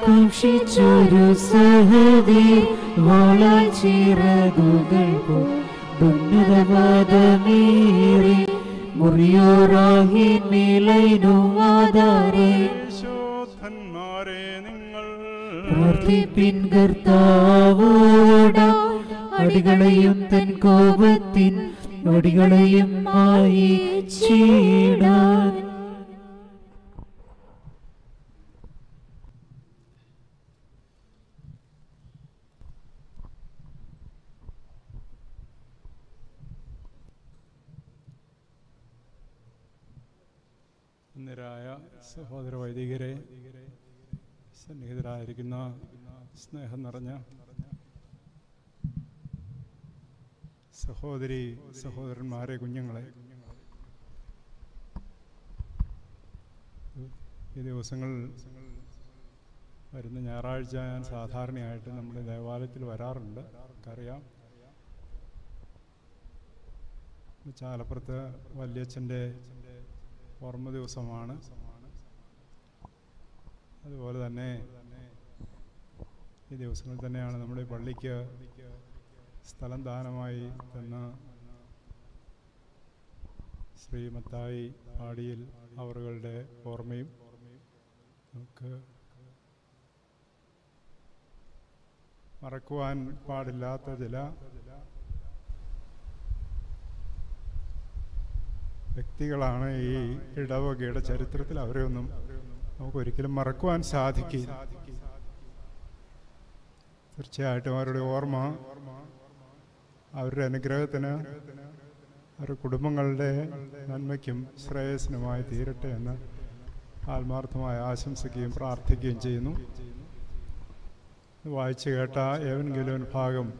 കുഷിച്ചൊരു സഹതി വളാൽ ചിറകുകൾ ഉന്നതവാദമേറി മുറിയോറാഹി നിലൈനു ആധാരേ പരിശോധന്മാരെ നിങ്ങൾ പ്രാർത്ഥിപ്പിൻ കർത്താവോട അടികളെയും തൻ കോപത്തിൻ ഒടികളെയും മായി ചീടാൻ നിരായ സഹോദര വൈദികരെ സന്നിഹിതരായിരിക്കുന്ന സ്നേഹം നിറഞ്ഞ സഹോദരി സഹോദരന്മാരെ കുഞ്ഞുങ്ങളെ ഈ ദിവസങ്ങൾ വരുന്ന ഞായറാഴ്ച ഞാൻ സാധാരണയായിട്ട് നമ്മുടെ ദേവാലയത്തിൽ വരാറുണ്ട് നമുക്കറിയാം ചാലപ്പുറത്ത് വല്യച്ഛൻ്റെ ഓർമ്മ ദിവസമാണ് അതുപോലെ തന്നെ ഈ ദിവസങ്ങളിൽ തന്നെയാണ് നമ്മുടെ പള്ളിക്ക് സ്ഥലം ദാനമായി തന്ന ശ്രീമത്തായി ആടിയിൽ അവറുകളുടെ ഓർമ്മയും നമുക്ക് മറക്കുവാൻ പാടില്ലാത്ത ചില വ്യക്തികളാണ് ഈ ഇടവകയുടെ ചരിത്രത്തിൽ അവരെ ഒന്നും നമുക്ക് ഒരിക്കലും മറക്കുവാൻ സാധിക്കില്ല തീർച്ചയായിട്ടും അവരുടെ ഓർമ്മ അവരുടെ അനുഗ്രഹത്തിന് അവരുടെ കുടുംബങ്ങളുടെ നന്മയ്ക്കും ശ്രേയസിനുമായി തീരട്ടെ എന്ന് ആത്മാർത്ഥമായി ആശംസിക്കുകയും പ്രാർത്ഥിക്കുകയും ചെയ്യുന്നു വായിച്ചു കേട്ട ഏവൻഗെലോൻ ഭാഗം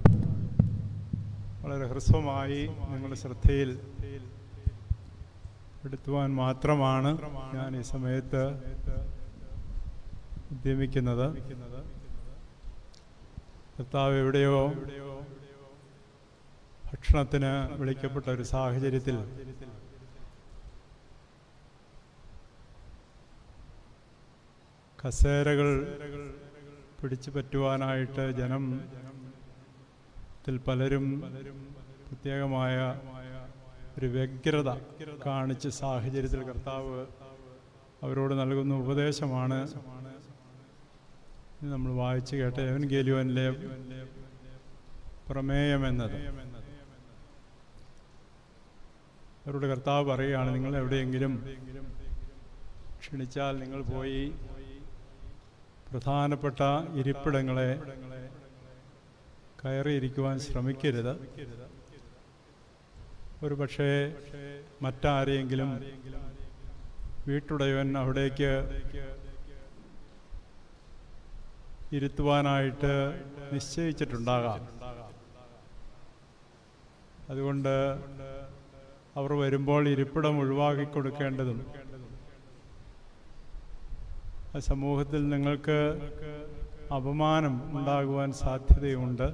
വളരെ ഹ്രസ്വമായി നിങ്ങളുടെ ശ്രദ്ധയിൽ എടുത്തുവാൻ മാത്രമാണ് ഞാൻ ഈ സമയത്ത് ഉദ്യമിക്കുന്നത് കർത്താവ് എവിടെയോ ഭക്ഷണത്തിന് വിളിക്കപ്പെട്ട ഒരു സാഹചര്യത്തിൽ കസേരകൾ പിടിച്ചു പറ്റുവാനായിട്ട് ജനം ത്തിൽ പലരും പ്രത്യേകമായ ഒരു വ്യഗ്രത കാണിച്ച സാഹചര്യത്തിൽ കർത്താവ് അവരോട് നൽകുന്ന ഉപദേശമാണ് ഇത് നമ്മൾ വായിച്ചു കേട്ട എവൻ ഗേലുവനിലെ പ്രമേയം എന്നത് അവരോട് കർത്താവ് പറയുകയാണ് നിങ്ങൾ എവിടെയെങ്കിലും ക്ഷണിച്ചാൽ നിങ്ങൾ പോയി പ്രധാനപ്പെട്ട ഇരിപ്പിടങ്ങളെ കയറിയിരിക്കുവാൻ ശ്രമിക്കരുത് ഒരു പക്ഷേ മറ്റാരെയെങ്കിലും വീട്ടുടയവൻ അവിടേക്ക് ഇരുത്തുവാനായിട്ട് നിശ്ചയിച്ചിട്ടുണ്ടാകാം അതുകൊണ്ട് അവർ വരുമ്പോൾ ഇരിപ്പിടം ഒഴിവാക്കി കൊടുക്കേണ്ടതും ആ സമൂഹത്തിൽ നിങ്ങൾക്ക് അപമാനം ഉണ്ടാകുവാൻ സാധ്യതയുണ്ട്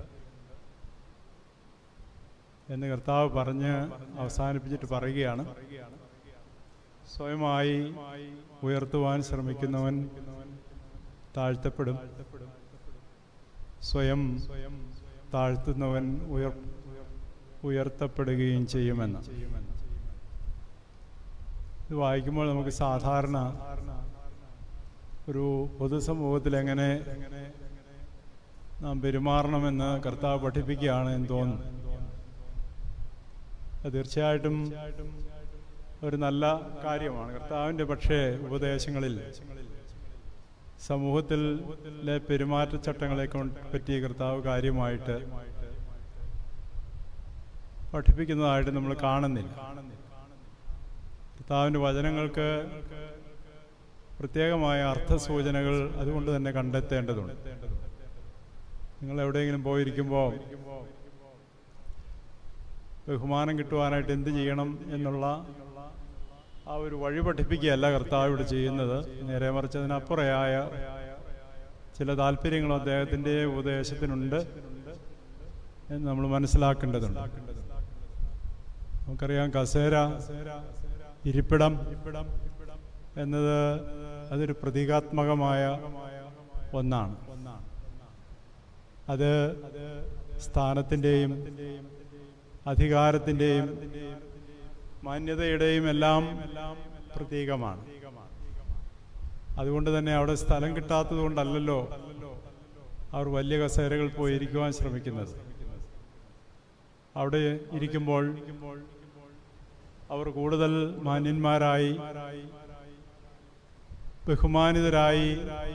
എന്ന് കർത്താവ് പറഞ്ഞ് അവസാനിപ്പിച്ചിട്ട് പറയുകയാണ് സ്വയമായി ഉയർത്തുവാൻ ശ്രമിക്കുന്നവൻ താഴ്ത്തപ്പെടും സ്വയം താഴ്ത്തുന്നവൻ ഉയർ ഉയർത്തപ്പെടുകയും ചെയ്യുമെന്ന് ഇത് വായിക്കുമ്പോൾ നമുക്ക് സാധാരണ ഒരു പൊതുസമൂഹത്തിൽ എങ്ങനെ നാം പെരുമാറണമെന്ന് കർത്താവ് പഠിപ്പിക്കുകയാണ് എന്ന് തോന്നുന്നു അത് തീർച്ചയായിട്ടും ഒരു നല്ല കാര്യമാണ് കർത്താവിൻ്റെ പക്ഷേ ഉപദേശങ്ങളിൽ സമൂഹത്തിലെ പെരുമാറ്റച്ചട്ടങ്ങളെ കൊണ്ട് പറ്റി കർത്താവ് കാര്യമായിട്ട് പഠിപ്പിക്കുന്നതായിട്ട് നമ്മൾ കാണുന്നില്ല കർത്താവിൻ്റെ വചനങ്ങൾക്ക് പ്രത്യേകമായ അർത്ഥസൂചനകൾ അതുകൊണ്ട് തന്നെ കണ്ടെത്തേണ്ടതുണ്ട് നിങ്ങൾ എവിടെയെങ്കിലും പോയിരിക്കുമ്പോൾ ബഹുമാനം കിട്ടുവാനായിട്ട് എന്ത് ചെയ്യണം എന്നുള്ള ആ ഒരു വഴി പഠിപ്പിക്കുകയല്ല കർത്താവ് ഇവിടെ ചെയ്യുന്നത് നേരെ മറിച്ച് അതിനപ്പുറയായ ചില താല്പര്യങ്ങളും അദ്ദേഹത്തിൻ്റെ ഉപദേശത്തിനുണ്ട് എന്ന് നമ്മൾ മനസ്സിലാക്കേണ്ടതുണ്ട് നമുക്കറിയാം കസേര ഇരിപ്പിടം എന്നത് അതൊരു പ്രതീകാത്മകമായ ഒന്നാണ് അത് സ്ഥാനത്തിൻ്റെയും അധികാരത്തിൻ്റെയും മാന്യതയുടെയും എല്ലാം പ്രതീകമാണ് അതുകൊണ്ട് തന്നെ അവിടെ സ്ഥലം കിട്ടാത്തത് കൊണ്ടല്ലല്ലോ അവർ വലിയ കസേരകൾ പോയി ഇരിക്കുവാൻ ശ്രമിക്കുന്നത് അവിടെ ഇരിക്കുമ്പോൾ അവർ കൂടുതൽ മാന്യന്മാരായി ബഹുമാനിതരായി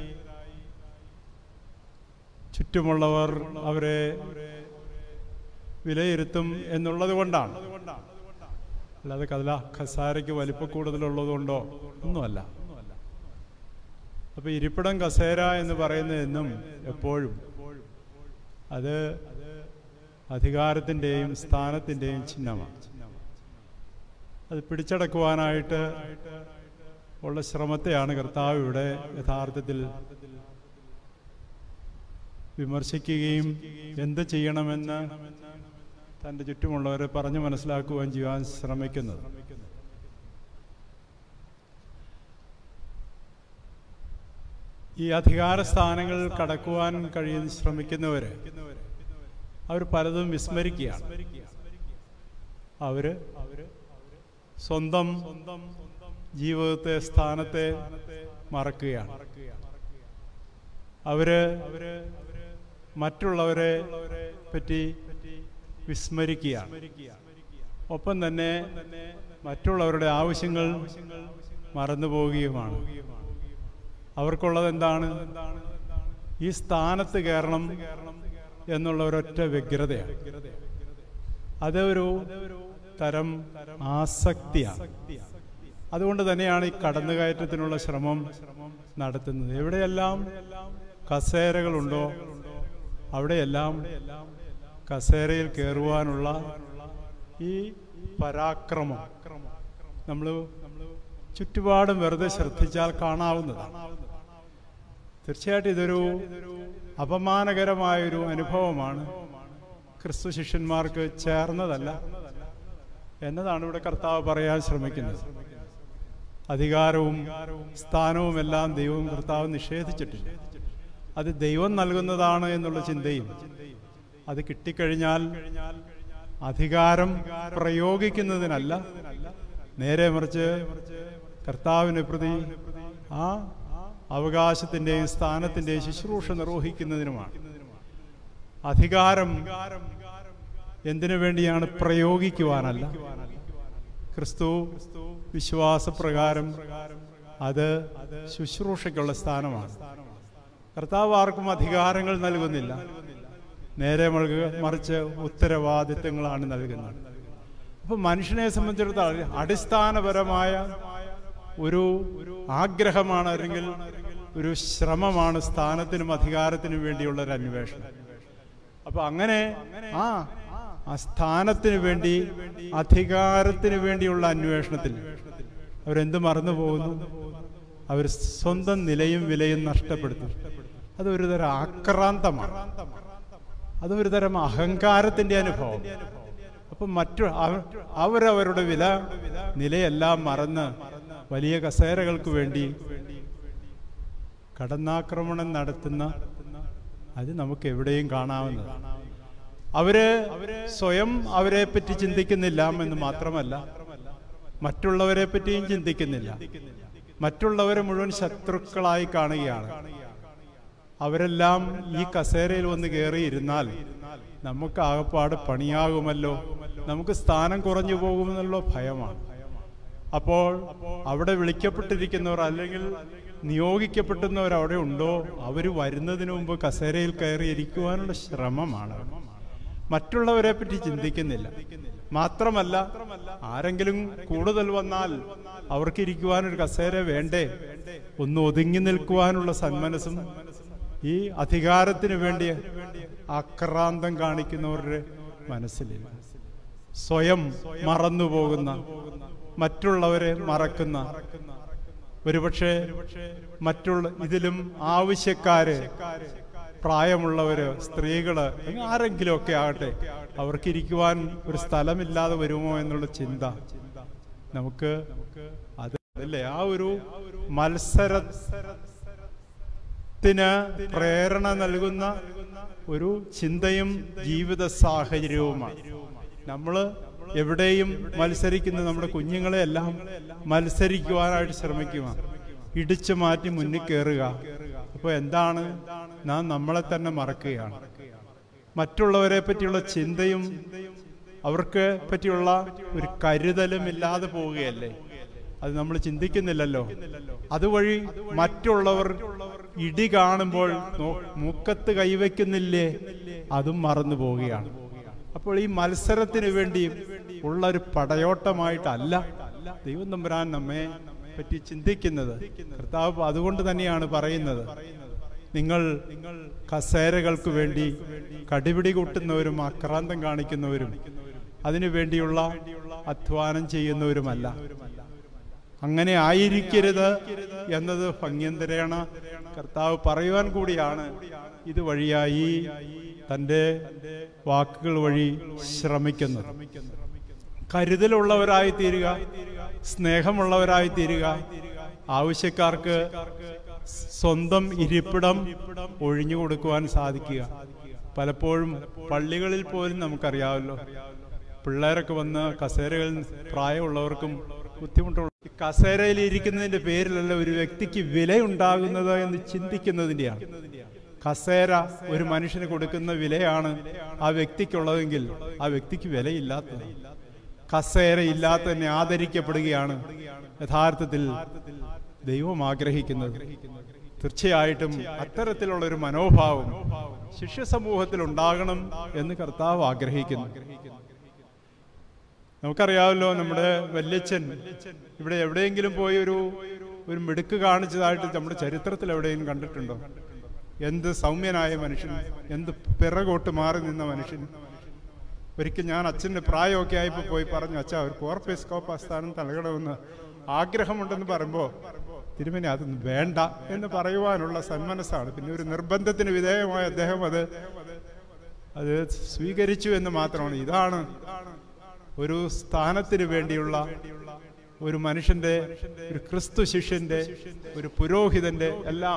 ചുറ്റുമുള്ളവർ അവരെ വിലയിരുത്തും എന്നുള്ളത് കൊണ്ടാണ് അല്ലാതെ കഥല ഖസാരയ്ക്ക് വലിപ്പ കൂടുതലുള്ളതുകൊണ്ടോ ഒന്നുമല്ല അപ്പൊ ഇരിപ്പിടം കസേര എന്ന് പറയുന്നത് എന്നും എപ്പോഴും അത് അധികാരത്തിൻ്റെയും സ്ഥാനത്തിൻ്റെയും ചിഹ്നമാണ് അത് പിടിച്ചടക്കുവാനായിട്ട് ഉള്ള ശ്രമത്തെയാണ് കർത്താവ് ഇവിടെ യഥാർത്ഥത്തിൽ വിമർശിക്കുകയും എന്ത് ചെയ്യണമെന്ന് തൻ്റെ ചുറ്റുമുള്ളവരെ പറഞ്ഞു മനസ്സിലാക്കുവാൻ ചെയ്യാൻ ശ്രമിക്കുന്നത് ഈ അധികാര സ്ഥാനങ്ങൾ കടക്കുവാൻ കഴിയുന്ന ശ്രമിക്കുന്നവര് അവർ പലതും വിസ്മരിക്കുകയാണ് അവര് സ്വന്തം ജീവിതത്തെ സ്ഥാനത്തെ മറക്കുകയാണ് അവര് മറ്റുള്ളവരെ പറ്റി വിസ്മരിക്കുകയാണ് ഒപ്പം തന്നെ മറ്റുള്ളവരുടെ ആവശ്യങ്ങൾ മറന്നു പോവുകയുമാണ് അവർക്കുള്ളത് എന്താണ് ഈ സ്ഥാനത്ത് കയറണം എന്നുള്ള ഒരൊറ്റ വ്യഗ്രതയാണ് അത് ഒരു തരം ആസക്തിയാണ് അതുകൊണ്ട് തന്നെയാണ് ഈ കടന്നുകയറ്റത്തിനുള്ള ശ്രമം നടത്തുന്നത് എവിടെയെല്ലാം കസേരകളുണ്ടോ അവിടെയെല്ലാം കസേരയിൽ കയറുവാനുള്ള ഈ പരാക്രമം നമ്മൾ ചുറ്റുപാടും വെറുതെ ശ്രദ്ധിച്ചാൽ കാണാവുന്നതാണ് തീർച്ചയായിട്ടും ഇതൊരു അപമാനകരമായൊരു അനുഭവമാണ് ക്രിസ്തു ശിഷ്യന്മാർക്ക് ചേർന്നതല്ല എന്നതാണ് ഇവിടെ കർത്താവ് പറയാൻ ശ്രമിക്കുന്നത് അധികാരവും സ്ഥാനവും എല്ലാം ദൈവവും കർത്താവ് നിഷേധിച്ചിട്ടില്ല അത് ദൈവം നൽകുന്നതാണ് എന്നുള്ള ചിന്തയും അത് കിട്ടിക്കഴിഞ്ഞാൽ അധികാരം പ്രയോഗിക്കുന്നതിനല്ല നേരെ മറിച്ച് കർത്താവിനെ പ്രതി ആ അവകാശത്തിന്റെയും സ്ഥാനത്തിന്റെയും ശുശ്രൂഷ നിർവഹിക്കുന്നതിനുമാണ് അധികാരം എന്തിനു വേണ്ടിയാണ് പ്രയോഗിക്കുവാനല്ല ക്രിസ്തു വിശ്വാസപ്രകാരം അത് ശുശ്രൂഷയ്ക്കുള്ള സ്ഥാനമാണ് കർത്താവ് ആർക്കും അധികാരങ്ങൾ നൽകുന്നില്ല നേരെ മറിച്ച് ഉത്തരവാദിത്തങ്ങളാണ് നൽകുന്നത് അപ്പൊ മനുഷ്യനെ സംബന്ധിച്ചിടത്തോളം അടിസ്ഥാനപരമായ ഒരു ആഗ്രഹമാണ് അല്ലെങ്കിൽ ഒരു ശ്രമമാണ് സ്ഥാനത്തിനും അധികാരത്തിനും വേണ്ടിയുള്ള ഒരു അന്വേഷണം അപ്പൊ അങ്ങനെ ആ ആ സ്ഥാനത്തിന് വേണ്ടി അധികാരത്തിന് വേണ്ടിയുള്ള അന്വേഷണത്തിൽ അവരെന്ത് മറന്നു പോകുന്നു അവർ സ്വന്തം നിലയും വിലയും നഷ്ടപ്പെടുത്തും അതൊരു തരം ആക്രാന്തമാണ് അതൊരു തരം അഹങ്കാരത്തിന്റെ അനുഭവം അപ്പൊ മറ്റു അവരവരുടെ വില നിലയെല്ലാം മറന്ന് വലിയ കസേരകൾക്ക് വേണ്ടി കടന്നാക്രമണം നടത്തുന്ന അത് നമുക്ക് എവിടെയും കാണാവുന്നതാണ് അവര് സ്വയം അവരെ പറ്റി ചിന്തിക്കുന്നില്ല എന്ന് മാത്രമല്ല മറ്റുള്ളവരെ പറ്റിയും ചിന്തിക്കുന്നില്ല മറ്റുള്ളവരെ മുഴുവൻ ശത്രുക്കളായി കാണുകയാണ് അവരെല്ലാം ഈ കസേരയിൽ വന്ന് കയറിയിരുന്നാൽ നമുക്ക് ആകപ്പാട് പണിയാകുമല്ലോ നമുക്ക് സ്ഥാനം കുറഞ്ഞു പോകുമെന്നുള്ള ഭയമാണ് അപ്പോൾ അവിടെ വിളിക്കപ്പെട്ടിരിക്കുന്നവർ അല്ലെങ്കിൽ നിയോഗിക്കപ്പെട്ടുന്നവർ അവിടെ ഉണ്ടോ അവർ വരുന്നതിന് മുമ്പ് കസേരയിൽ കയറി ഇരിക്കുവാനുള്ള ശ്രമമാണ് മറ്റുള്ളവരെ പറ്റി ചിന്തിക്കുന്നില്ല മാത്രമല്ല ആരെങ്കിലും കൂടുതൽ വന്നാൽ അവർക്ക് ഇരിക്കുവാനൊരു കസേര വേണ്ടേ ഒന്ന് ഒതുങ്ങി നിൽക്കുവാനുള്ള സന്മനസ്സും ഈ അധികാരത്തിന് വേണ്ടി ആക്രാന്തം കാണിക്കുന്നവരുടെ മനസ്സിലില്ല സ്വയം മറന്നുപോകുന്ന മറ്റുള്ളവരെ മറക്കുന്ന ഒരുപക്ഷെ മറ്റുള്ള ഇതിലും ആവശ്യക്കാര് പ്രായമുള്ളവര് സ്ത്രീകള് ആരെങ്കിലും ഒക്കെ ആകട്ടെ അവർക്ക് ഇരിക്കുവാൻ ഒരു സ്ഥലമില്ലാതെ വരുമോ എന്നുള്ള ചിന്ത നമുക്ക് അത് അല്ലേ ആ ഒരു മത്സര ത്തിന് പ്രേരണ നൽകുന്ന ഒരു ചിന്തയും ജീവിത സാഹചര്യവുമാണ് നമ്മൾ എവിടെയും മത്സരിക്കുന്ന നമ്മുടെ കുഞ്ഞുങ്ങളെ എല്ലാം മത്സരിക്കുവാനായിട്ട് ശ്രമിക്കുക ഇടിച്ചു മാറ്റി മുന്നിൽ കയറുക അപ്പോൾ എന്താണ് നാം നമ്മളെ തന്നെ മറക്കുകയാണ് മറ്റുള്ളവരെ പറ്റിയുള്ള ചിന്തയും അവർക്ക് പറ്റിയുള്ള ഒരു കരുതലും ഇല്ലാതെ പോവുകയല്ലേ അത് നമ്മൾ ചിന്തിക്കുന്നില്ലല്ലോ അതുവഴി മറ്റുള്ളവർ ഇടി കാണുമ്പോൾ നോ- മൂക്കത്ത് കൈവയ്ക്കുന്നില്ലേ അതും മറന്നു പോവുകയാണ് അപ്പോൾ ഈ മത്സരത്തിന് വേണ്ടി ഉള്ള ഒരു പടയോട്ടമായിട്ടല്ല ദൈവം തമ്പുരാൻ നമ്മെ പറ്റി ചിന്തിക്കുന്നത് കർത്താവ് അതുകൊണ്ട് തന്നെയാണ് പറയുന്നത് നിങ്ങൾ കസേരകൾക്ക് വേണ്ടി കടിപിടി കൂട്ടുന്നവരും ആക്രാന്തം കാണിക്കുന്നവരും അതിനു വേണ്ടിയുള്ള അധ്വാനം ചെയ്യുന്നവരുമല്ല അങ്ങനെ ആയിരിക്കരുത് എന്നത് ഭംഗ്യന്തരേണ കർത്താവ് പറയുവാൻ കൂടിയാണ് ഇത് വഴിയായി തൻ്റെ വാക്കുകൾ വഴി ശ്രമിക്കുന്നത് കരുതലുള്ളവരായി തീരുക സ്നേഹമുള്ളവരായി തീരുക ആവശ്യക്കാർക്ക് സ്വന്തം ഇരിപ്പിടം ഒഴിഞ്ഞു കൊടുക്കുവാൻ സാധിക്കുക പലപ്പോഴും പള്ളികളിൽ പോലും നമുക്കറിയാമല്ലോ പിള്ളേരൊക്കെ വന്ന് കസേരകളിൽ പ്രായമുള്ളവർക്കും ബുദ്ധിമുട്ടുള്ള ഈ കസേരയിൽ ഇരിക്കുന്നതിന്റെ പേരിലല്ല ഒരു വ്യക്തിക്ക് വിലയുണ്ടാകുന്നത് എന്ന് ചിന്തിക്കുന്നതിന്റെയാണ് കസേര ഒരു മനുഷ്യന് കൊടുക്കുന്ന വിലയാണ് ആ വ്യക്തിക്കുള്ളതെങ്കിൽ ആ വ്യക്തിക്ക് വിലയില്ലാത്തത് കസേര ഇല്ലാത്ത തന്നെ ആദരിക്കപ്പെടുകയാണ് യഥാർത്ഥത്തിൽ ദൈവം ആഗ്രഹിക്കുന്നത് തീർച്ചയായിട്ടും അത്തരത്തിലുള്ള ഒരു മനോഭാവം ശിഷ്യ സമൂഹത്തിൽ ഉണ്ടാകണം എന്ന് കർത്താവ് ആഗ്രഹിക്കുന്നു നമുക്കറിയാമല്ലോ നമ്മുടെ വല്യച്ഛൻ ഇവിടെ എവിടെയെങ്കിലും പോയി ഒരു ഒരു മിടുക്ക് കാണിച്ചതായിട്ട് നമ്മുടെ ചരിത്രത്തിൽ എവിടെയെങ്കിലും കണ്ടിട്ടുണ്ടോ എന്ത് സൗമ്യനായ മനുഷ്യൻ എന്ത് പിറകോട്ട് മാറി നിന്ന മനുഷ്യൻ ഒരിക്കൽ ഞാൻ അച്ഛൻ്റെ പ്രായമൊക്കെ ആയപ്പോൾ പോയി പറഞ്ഞു അച്ഛാ ഒരു കോർപ്പേസ്കോപ്പ് ആസ്ഥാനം നൽകണമെന്ന് ആഗ്രഹമുണ്ടെന്ന് പറയുമ്പോൾ തിരുമനി അതൊന്നും വേണ്ട എന്ന് പറയുവാനുള്ള സന്മനസ്സാണ് പിന്നെ ഒരു നിർബന്ധത്തിന് വിധേയമായ അദ്ദേഹം അത് അത് സ്വീകരിച്ചു എന്ന് മാത്രമാണ് ഇതാണ് ഒരു സ്ഥാനത്തിന് വേണ്ടിയുള്ള ഒരു മനുഷ്യന്റെ ഒരു ക്രിസ്തു ശിഷ്യന്റെ ഒരു പുരോഹിതന്റെ എല്ലാം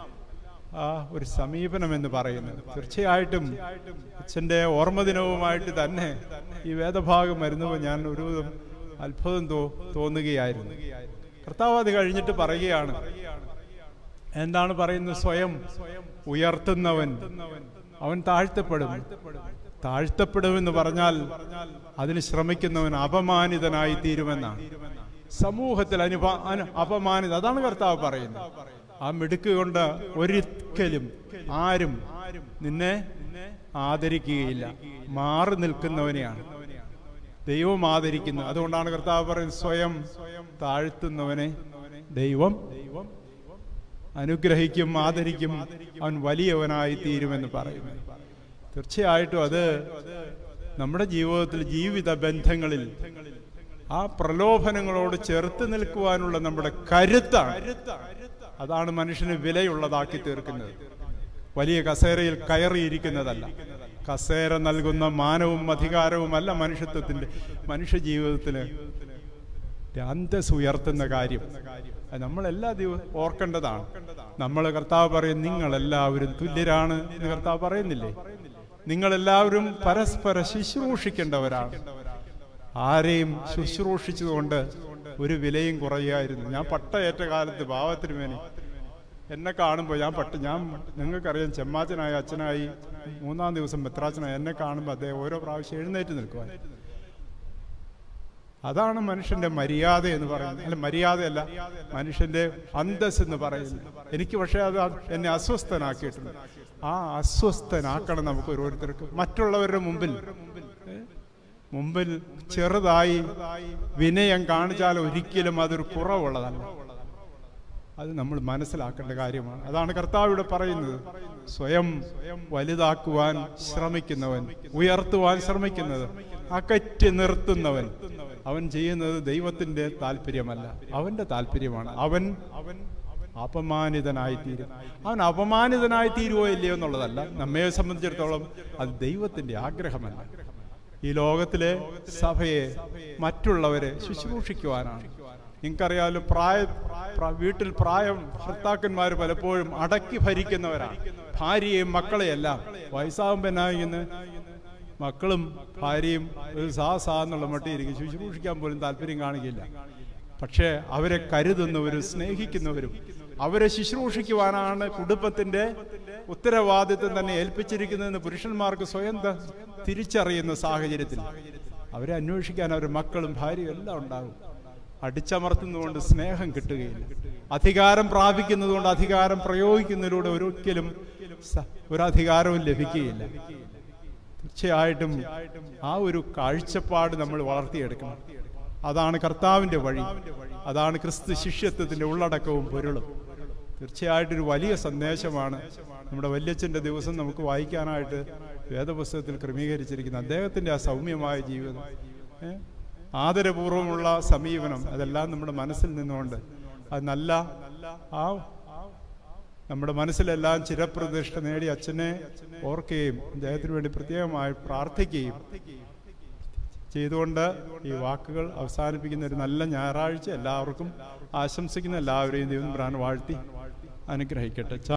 ആ ഒരു സമീപനം എന്ന് പറയുന്നത് തീർച്ചയായിട്ടും അച്ഛന്റെ ഓർമ്മദിനവുമായിട്ട് തന്നെ ഈ വേദഭാഗം വരുന്നപ്പോൾ ഞാൻ ഒരു അത്ഭുതം തോ തോന്നുകയായിരുന്നു കർത്താവ് അത് കഴിഞ്ഞിട്ട് പറയുകയാണ് എന്താണ് പറയുന്നത് സ്വയം ഉയർത്തുന്നവൻ അവൻ താഴ്ത്തപ്പെടും താഴ്ത്തപ്പെടുമെന്ന് പറഞ്ഞാൽ അതിന് ശ്രമിക്കുന്നവൻ അപമാനിതനായി തീരുമെന്നാണ് സമൂഹത്തിൽ അനുപ അനു- അപമാനിത അതാണ് കർത്താവ് പറയുന്നത് ആ മിടുക്ക് കൊണ്ട് ഒരിക്കലും ആരും നിന്നെ ആദരിക്കുകയില്ല മാറി നിൽക്കുന്നവനെയാണ് ദൈവം ആദരിക്കുന്നു അതുകൊണ്ടാണ് കർത്താവ് പറയുന്നത് സ്വയം താഴ്ത്തുന്നവനെ ദൈവം അനുഗ്രഹിക്കും ആദരിക്കും അവൻ വലിയവനായി തീരുമെന്ന് പറയുന്നു തീർച്ചയായിട്ടും അത് നമ്മുടെ ജീവിതത്തിൽ ജീവിത ബന്ധങ്ങളിൽ ആ പ്രലോഭനങ്ങളോട് ചെറുത്ത് നിൽക്കുവാനുള്ള നമ്മുടെ കരുത്താണ് അതാണ് മനുഷ്യന് വിലയുള്ളതാക്കി തീർക്കുന്നത് വലിയ കസേരയിൽ കയറിയിരിക്കുന്നതല്ല കസേര നൽകുന്ന മാനവും അധികാരവുമല്ല മനുഷ്യത്വത്തിന്റെ മനുഷ്യ ജീവിതത്തിന് അന്തസ് ഉയർത്തുന്ന കാര്യം അത് നമ്മൾ എല്ലാ ദിവസവും ഓർക്കേണ്ടതാണ് നമ്മൾ കർത്താവ് പറയും നിങ്ങൾ എല്ലാവരും തുല്യരാണ് എന്ന് കർത്താവ് പറയുന്നില്ലേ നിങ്ങൾ എല്ലാവരും പരസ്പര ശുശ്രൂഷിക്കേണ്ടവരാണ് ആരെയും ശുശ്രൂഷിച്ചതുകൊണ്ട് ഒരു വിലയും കുറയായിരുന്നു ഞാൻ പട്ടയേറ്റ കാലത്ത് ഭാവത്തിന് വേണ്ടി എന്നെ കാണുമ്പോൾ ഞാൻ പട്ട് ഞാൻ നിങ്ങൾക്കറിയാം ചെമ്മാച്ചനായി അച്ഛനായി മൂന്നാം ദിവസം മെത്രാച്ചനായി എന്നെ കാണുമ്പോൾ അദ്ദേഹം ഓരോ പ്രാവശ്യം എഴുന്നേറ്റ് നിൽക്കുവാൻ അതാണ് മനുഷ്യന്റെ മര്യാദ എന്ന് പറയുന്നത് അല്ല മര്യാദയല്ല മനുഷ്യന്റെ അന്തസ് എന്ന് പറയുന്നത് എനിക്ക് പക്ഷേ അത് എന്നെ അസ്വസ്ഥനാക്കിയിട്ടുണ്ട് ആ അസ്വസ്ഥനാക്കണം നമുക്ക് ഓരോരുത്തർക്ക് മറ്റുള്ളവരുടെ മുമ്പിൽ ഏ? മുമ്പിൽ ചെറുതായി വിനയം കാണിച്ചാൽ ഒരിക്കലും അതൊരു കുറവുള്ളതല്ല അത് നമ്മൾ മനസ്സിലാക്കേണ്ട കാര്യമാണ് അതാണ് കർത്താവ് ഇവിടെ പറയുന്നത് സ്വയം വലുതാക്കുവാൻ ശ്രമിക്കുന്നവൻ ഉയർത്തുവാൻ ശ്രമിക്കുന്നത് അകറ്റി നിർത്തുന്നവൻ അവൻ ചെയ്യുന്നത് ദൈവത്തിന്റെ താല്പര്യമല്ല അവന്റെ താല്പര്യമാണ് അവൻ അവൻ അപമാനിതനായി തീരും അവൻ അപമാനിതനായി തീരുവോ ഇല്ലയോ എന്നുള്ളതല്ല നമ്മെ സംബന്ധിച്ചിടത്തോളം അത് ദൈവത്തിന്റെ ആഗ്രഹമല്ല ഈ ലോകത്തിലെ സഭയെ മറ്റുള്ളവരെ ശുശ്രൂഷിക്കുവാനാണ് നിങ്ങൾക്കറിയാമല്ലോ പ്രായ പ്ര- വീട്ടിൽ പ്രായം ഭർത്താക്കന്മാർ പലപ്പോഴും അടക്കി ഭരിക്കുന്നവരാണ് ഭാര്യയെയും മക്കളെയെല്ലാം വയസ്സാകുമ്പോൾ എന്നാകുന്നു മക്കളും ഭാര്യയും ഒരു സാ സാ എന്നുള്ള മട്ടിയിരിക്കും ശുശ്രൂഷിക്കാൻ പോലും താല്പര്യം കാണിക്കില്ല പക്ഷേ അവരെ കരുതുന്നവരും സ്നേഹിക്കുന്നവരും അവരെ ശുശ്രൂഷിക്കുവാനാണ് കുടുംബത്തിന്റെ ഉത്തരവാദിത്വം തന്നെ ഏൽപ്പിച്ചിരിക്കുന്നതെന്ന് പുരുഷന്മാർക്ക് സ്വയം ത- തിരിച്ചറിയുന്ന സാഹചര്യത്തിൽ അവരെ അന്വേഷിക്കാൻ അവരുടെ മക്കളും ഭാര്യയും എല്ലാം ഉണ്ടാകും അടിച്ചമർത്തുന്നതുകൊണ്ട് സ്നേഹം കിട്ടുകയില്ല അധികാരം പ്രാപിക്കുന്നതുകൊണ്ട് അധികാരം പ്രയോഗിക്കുന്നതിലൂടെ ഒരിക്കലും സ- ഒരു അധികാരവും ലഭിക്കുകയില്ല തീർച്ചയായിട്ടും ആ ഒരു കാഴ്ചപ്പാട് നമ്മൾ വളർത്തിയെടുക്കണം അതാണ് കർത്താവിന്റെ വഴി അതാണ് ക്രിസ്തു ശിഷ്യത്വത്തിന്റെ ഉള്ളടക്കവും പൊരുളും തീർച്ചയായിട്ടും ഒരു വലിയ സന്ദേശമാണ് നമ്മുടെ വല്യച്ഛന്റെ ദിവസം നമുക്ക് വായിക്കാനായിട്ട് വേദപുസ്തകത്തിൽ ക്രമീകരിച്ചിരിക്കുന്നത് അദ്ദേഹത്തിന്റെ ആ സൗമ്യമായ ജീവിതം ഏ? ആദരപൂർവമുള്ള സമീപനം അതെല്ലാം നമ്മുടെ മനസ്സിൽ നിന്നുകൊണ്ട് അത് നല്ല ആ നമ്മുടെ മനസ്സിലെല്ലാം ചിരപ്രതിഷ്ഠ നേടി അച്ഛനെ ഓർക്കുകയും അദ്ദേഹത്തിന് വേണ്ടി പ്രത്യേകമായി പ്രാർത്ഥിക്കുകയും ചെയ്തുകൊണ്ട് ഈ വാക്കുകൾ അവസാനിപ്പിക്കുന്ന ഒരു നല്ല ഞായറാഴ്ച എല്ലാവർക്കും ആശംസിക്കുന്ന എല്ലാവരെയും ദൈവം പ്രാൻ വാഴ്ത്തി അനുഗ്രഹിക്കട്ടെ